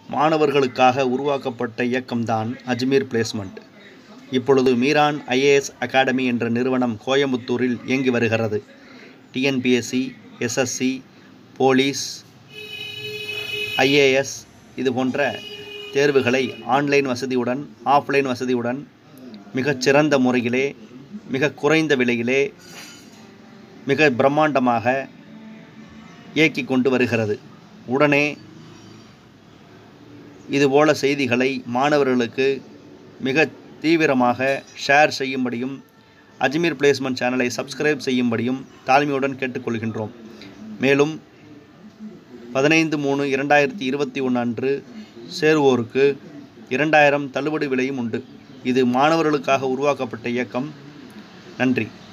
மாணவர்களுக்காக உருவாக்கப்பட்ட இயக்கம்தான் அஜ்மீர் பிளேஸ்மெண்ட் இப்பொழுது மீரான் ஐஏஎஸ் அகாடமி என்ற நிறுவனம் கோயம்புத்தூரில் இயங்கி வருகிறது டிஎன்பிஎஸ்சி எஸ்எஸ்சி போலீஸ் ஐஏஎஸ் இது போன்ற தேர்வுகளை ஆன்லைன் வசதியுடன் ஆஃப்லைன் வசதியுடன் மிகச்சிறந்த முறையிலே மிக குறைந்த விலையிலே மிக பிரம்மாண்டமாக இயக்கி கொண்டு வருகிறது உடனே இதுபோல செய்திகளை மாணவர்களுக்கு மிக தீவிரமாக ஷேர் செய்யும்படியும் அஜ்மீர் பிளேஸ்மெண்ட் சேனலை சப்ஸ்கிரைப் செய்யும்படியும் தாழ்மையுடன் கேட்டுக்கொள்கின்றோம் மேலும் பதினைந்து மூணு இரண்டாயிரத்தி இருபத்தி ஒன்று அன்று சேருவோருக்கு இரண்டாயிரம் தள்ளுபடி விலையும் உண்டு இது மாணவர்களுக்காக உருவாக்கப்பட்ட இயக்கம் நன்றி